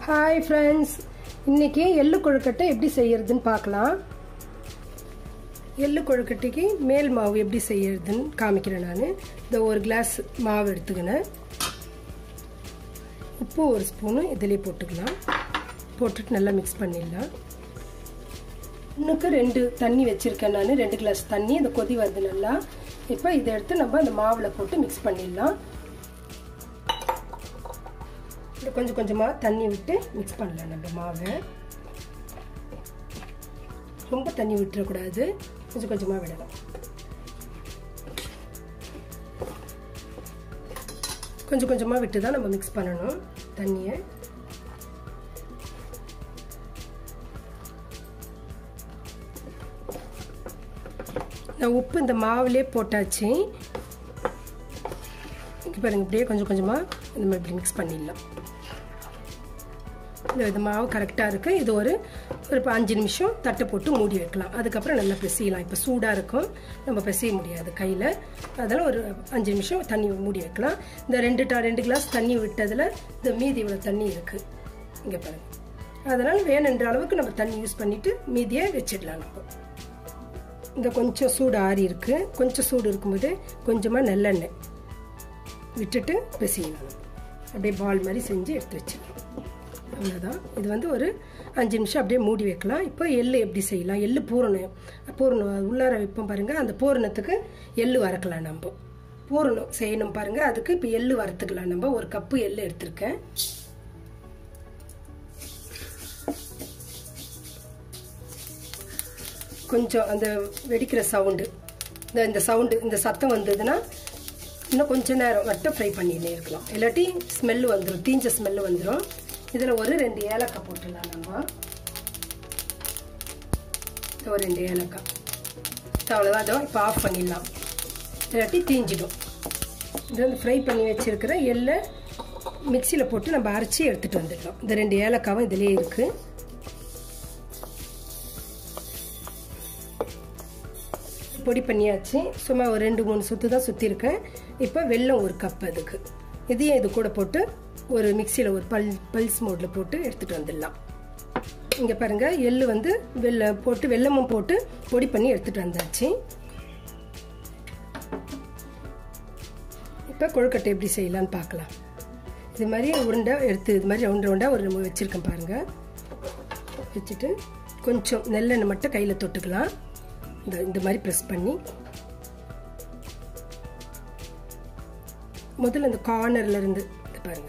hi friends இன்னைக்கு எள்ளு கொழுக்கட்டை எப்படி செய்யறதுன்னு பார்க்கலாம் எள்ளு கொழுக்கட்டைக்கு மேல் மாவு எப்படி செய்யறதுன்னு காமிக்கிறேன் நான் இந்த ஒரு கிளாஸ் மாவு எடுத்துக்கினேன் உப்பு ஒரு ஸ்பூனு இதிலே போட்டுக்கலாம் போட்டுட்டு நல்லா மிக்ஸ் பண்ணிடலாம் இன்னுக்கு ரெண்டு தண்ணி வச்சுருக்கேன் நான் ரெண்டு கிளாஸ் தண்ணி இந்த கொதி வருது நல்லா இப்போ இதை எடுத்து நம்ம அந்த மாவில் போட்டு மிக்ஸ் பண்ணிடலாம் கொஞ்சம் கொஞ்சமாக தண்ணி விட்டு மிக்ஸ் பண்ணலாம் நம்ம மாவை ரொம்ப தண்ணி விட்டுறக்கூடாது கொஞ்சம் கொஞ்சமாக விடலாம் கொஞ்சம் கொஞ்சமாக விட்டு தான் நம்ம மிக்ஸ் பண்ணணும் தண்ணியை நான் உப்பு இந்த மாவுலேயே போட்டாச்சு இங்கே பாருங்க இப்படியே கொஞ்சம் கொஞ்சமாக இந்த மாதிரி இப்படி மிக்ஸ் பண்ணிடலாம் இந்த இது மாவு கரெக்டாக இருக்குது இது ஒரு ஒரு அஞ்சு நிமிஷம் தட்டை போட்டு மூடி வைக்கலாம் அதுக்கப்புறம் நல்லா பிசையலாம் இப்போ சூடாக இருக்கும் நம்ம பிசைய முடியாது கையில் அதெல்லாம் ஒரு அஞ்சு நிமிஷம் தண்ணி மூடி வைக்கலாம் இந்த ரெண்டு டா ரெண்டு கிளாஸ் தண்ணி விட்டதில் இந்த மீதி இவ்வளோ தண்ணி இருக்குது இங்கே பாருங்கள் அதனால் வேணுன்ற அளவுக்கு நம்ம தண்ணி யூஸ் பண்ணிவிட்டு மீதியை வச்சிடலாம் நம்ம இந்த கொஞ்சம் சூடு ஆறி இருக்குது கொஞ்சம் சூடு இருக்கும்போது கொஞ்சமாக நல்லெண்ணெய் விட்டுட்டு பிசையலாம் அப்படியே பால் மாதிரி செஞ்சு எடுத்து வச்சிடலாம் அவ்வளோதான் இது வந்து ஒரு அஞ்சு நிமிஷம் அப்படியே மூடி வைக்கலாம் இப்போ எள்ளு எப்படி செய்யலாம் எள்ளு பூரணம் பூரணம் உள்ளார வைப்போம் பாருங்கள் அந்த பூரணத்துக்கு எள்ளு வறக்கலாம் நம்ம பூரணம் செய்யணும் பாருங்கள் அதுக்கு இப்போ எள்ளு வறுத்துக்கலாம் நம்ம ஒரு கப்பு எள்ளு எடுத்திருக்கேன் கொஞ்சம் அந்த வெடிக்கிற சவுண்டு இந்த இந்த சவுண்டு இந்த சத்தம் வந்ததுன்னா இன்னும் கொஞ்ச நேரம் மட்டும் ஃப்ரை பண்ணினே இருக்கலாம் இல்லாட்டி ஸ்மெல்லு வந்துடும் தீஞ்ச ஸ்மெல்லு வந்துடும் இதில் ஒரு ரெண்டு ஏலக்காய் போட்டுடலாம் நம்ம ஒரு ரெண்டு ஏலக்காய் அவ்வளோதான் அதோ இப்போ ஆஃப் பண்ணிடலாம் இல்லாட்டி தீஞ்சிடும் இது வந்து ஃப்ரை பண்ணி வச்சுருக்கிற எள்ளை மிக்சியில் போட்டு நம்ம அரைச்சி எடுத்துகிட்டு வந்துடலாம் இந்த ரெண்டு ஏலக்காவும் இதிலே இருக்குது பொடி பண்ணியாச்சு சும்மா ஒரு ரெண்டு மூணு சுற்று தான் சுற்றிருக்கேன் இப்போ வெல்லம் ஒரு கப் அதுக்கு இதையும் இது கூட போட்டு ஒரு மிக்சியில் ஒரு பல் பல்ஸ் மோடில் போட்டு எடுத்துகிட்டு வந்துடலாம் இங்கே பாருங்கள் எள்ளு வந்து வெள்ளை போட்டு வெல்லமும் போட்டு பொடி பண்ணி எடுத்துகிட்டு வந்தாச்சு இப்போ கொழுக்கட்டை எப்படி செய்யலான்னு பார்க்கலாம் இது மாதிரி உருண்டை எடுத்து இது மாதிரி ரவுண்ட் ரவுண்டாக ஒரு நம்ம வச்சுருக்கேன் பாருங்கள் வச்சுட்டு கொஞ்சம் நெல்லெண்ணெய் மட்டும் கையில் தொட்டுக்கலாம் இந்த இந்த மாதிரி ப்ரெஸ் பண்ணி முதல்ல இந்த கார்னர்ல இருந்து பாருங்க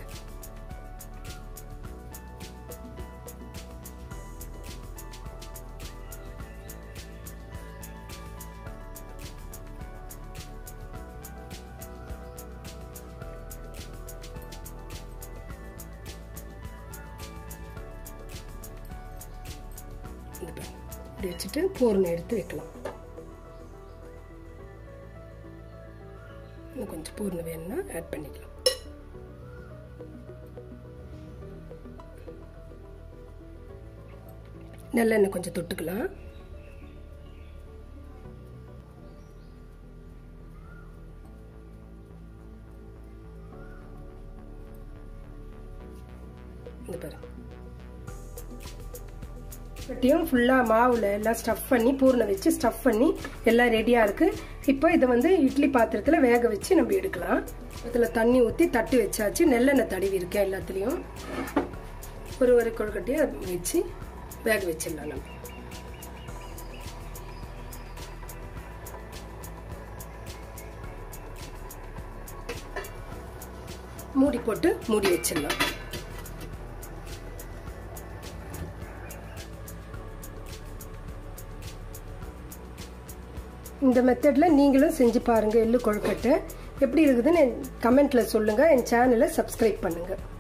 இப்படி வச்சுட்டு பூரணம் எடுத்து வைக்கலாம் இன்னும் கொஞ்சம் பூர்ணம் வேணும்னா ஆட் பண்ணிக்கலாம் நல்லெண்ணெய் கொஞ்சம் தொட்டுக்கலாம் இந்த பாருங்க வெட்டியும் ஃபுல்லாக மாவில் எல்லாம் ஸ்டஃப் பண்ணி பூர்ணம் வச்சு ஸ்டஃப் பண்ணி எல்லாம் ரெடியாக இருக்குது இப்போ இதை வந்து இட்லி பாத்திரத்தில் வேக வச்சு நம்ம எடுக்கலாம் இதில் தண்ணி ஊற்றி தட்டு வச்சாச்சு நெல்லெண்ணெய் தடவி இருக்கேன் எல்லாத்துலேயும் ஒரு ஒரு கொழுக்கட்டையை வச்சு வேக வச்சிடலாம் நம்ம மூடி போட்டு மூடி வச்சிடலாம் இந்த மெத்தடில் நீங்களும் செஞ்சு பாருங்கள் எள்ளு கொழுக்கட்டை எப்படி இருக்குதுன்னு கமெண்ட்டில் சொல்லுங்கள் என் சேனலை சப்ஸ்கிரைப் பண்ணுங்கள்